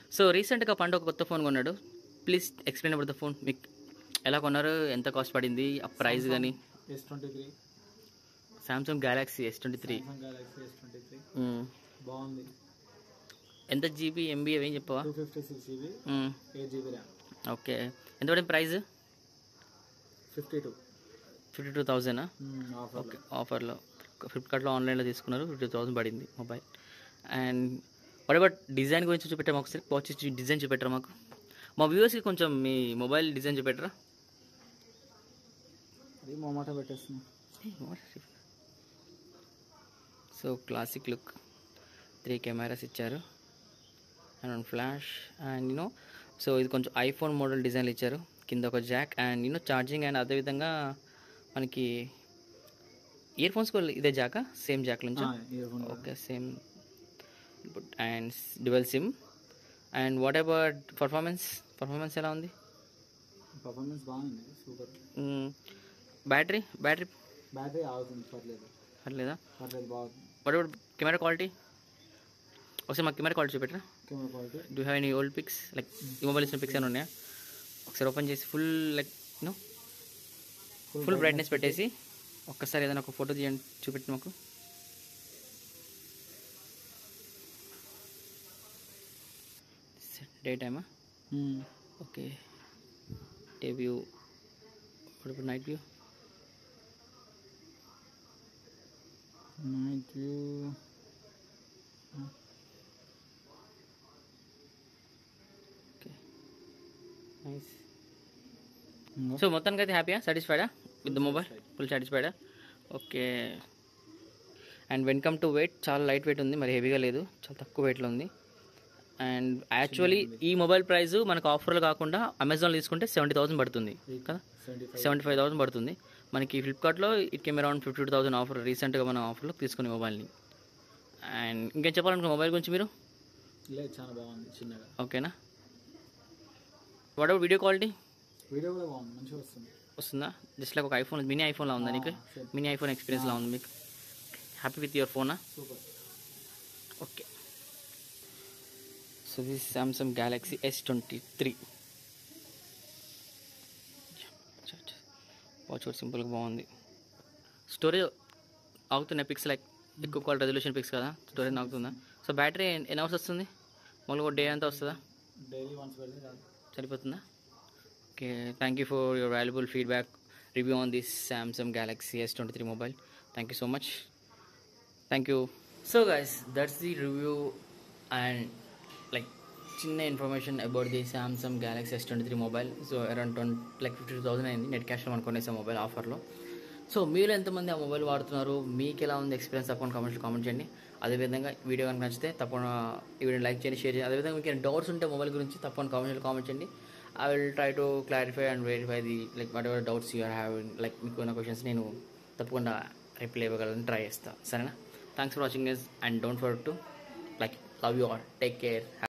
So రీసెంట్గా పండు ఒక కొత్త ఫోన్ కొన్నాడు please explain about the phone మీకు ఎలా కొన్నారు ఎంత కాస్ట్ పడింది ఆ ప్రైస్ కానీ S twenty three Samsung Galaxy S twenty three Samsung Galaxy S twenty three బాగుంది ఎంత జీబీ ఎంబీ అవేం చెప్పవా two fifty six GB hmm. Eight GB RAM okay ఎంత పడింది price fifty two fifty two థౌజండా ఆఫర్ ఓకే ఆఫర్లో ఫ్లిప్కార్ట్లో ఆన్లైన్లో తీసుకున్నారు ఫిఫ్టీ థౌసండ్ పడింది mobile and what about design గురించి చూపెట్టారు మాకు ఒకసారి వాచ్ డిజైన్ చూపెట్టరా మాకు మా వ్యూవర్స్కి కొంచెం మీ మొబైల్ డిజైన్ చూపెట్టరా అది మొమాట పెట్టేస్తున్నా so classic look three cameras ఇచ్చారు and one flash and you know so ఇది కొంచెం ఐఫోన్ మోడల్ డిజైన్లు ఇచ్చారు కింద ఒక jack and you know charging and అదేవిధంగా మనకి ఇయర్ ఫోన్స్ కూడా ఇదే జాకా సేమ్ జాక్ నుంచి earphone okay same and dual SIM and what about performance performance ఎలా ఉంది పర్ఫార్మెన్స్ బాగుంది సూపర్ బ్యాటరీ బ్యాటరీ బ్యాటరీ ఆగుతుంది పర్లేదు పర్లేదా పర్లేదు బాగుంది వాట్ అబౌట్ కెమెరా క్వాలిటీ ఒకసారి మా కెమెరా క్వాలిటీ చూపెట్టరా camera quality do have any old pics like ఈ మొబైల్ ఇచ్చిన పిక్స్ అని ఉన్నాయా ఒకసారి ఓపెన్ చేసి full like no full brightness పెట్టేసి ఒక్కసారి ఏదైనా ఒక ఫోటో తీయండి చూపెట్టి మాకు డే టైమా ఓకే డే వ్యూ ఇప్పుడు night view night view okay nice so మొత్తానికి అయితే హ్యాపీయా సాటిస్ఫైడా విత్ ద మొబైల్ ఫుల్ సాటిస్ఫైడా okay and when come to weight చాలా లైట్ వెయిట్ ఉంది మరి హెవీగా లేదు చాలా తక్కువ వెయిట్లో ఉంది అండ్ యాక్చువల్లీ ఈ మొబైల్ ప్రైస్ మనకు ఆఫర్లు కాకుండా అమెజాన్లో తీసుకుంటే సెవెంటీ థౌసండ్ పడుతుంది కదా seventy five seventy five thousand పడుతుంది మనకి ఫ్లిప్కార్ట్లో it came around fifty two thousand offer రీసెంట్గా మనం ఆఫర్లో తీసుకునే మొబైల్ని అండ్ ఇంకేం చెప్పాలనుకున్న మొబైల్ గురించి మీరు లేదు చాలా బాగుంది చిన్నగా ఓకేనా whatever video quality video కూడా బాగుంది మంచిగా వస్తుంది వస్తుందా జస్ట్ లైక్ ఒక ఐఫోన్ మినీ ఐఫోన్లా ఉందా నీకు Ah, same. మినీ ఐఫోన్ ఎక్స్పీరియన్స్లా ఉంది మీకు హ్యాపీ విత్ యువర్ ఫోనా super okay so this Samsung Galaxy S twenty three watch కూడా సింపుల్గా బాగుంది స్టోరేజ్ ఆగుతున్నాయి పిక్స్ లైక్ ఎక్కువ క్వాలిటీ రెజల్యూషన్ పిక్స్ కదా స్టోరేజ్ ఆగుతుందా సో బ్యాటరీ ఎన్ని అవర్స్ వస్తుంది మామూలుగా డే అంతా వస్తుందా డైలీ వన్స్ పెడితే చాలు సరిపోతుందా okay thank you for your valuable feedback review on this Samsung Galaxy S twenty three mobile thank you so much thank you so guys that's the review and like చిన్న information about the Samsung Galaxy S twenty three mobile so around twenty like fifty two thousand అయింది net క్యాష్లో మనం కొనేసాం mobile ఆఫర్లో so మీరు ఎంతమంది ఆ mobile వాడుతున్నారు మీకు ఎలా ఉంది ఎక్స్పీరియన్స్ తప్పకుండా కామెంట్స్లో కామెంట్ చేయండి అదేవిధంగా వీడియో కనుక నచ్చితే తప్పకుండా ఈ వీడియో లైక్ చేయండి షేర్ చేయండి అదేవిధంగా మీకు డౌట్స్ ఉంటే మొబైల్ గురించి తప్పకుండా కామెంట్స్లో కామెంట్ చేయండి I will try to clarify and verify the like whatever doubts you are having like మీకు ఉన్న క్వశ్చన్స్ నేను తప్పకుండా రిప్లై ఇవ్వగలను ట్రై చేస్తాను సరేనా thanks for watching is and don't for to like love you are take care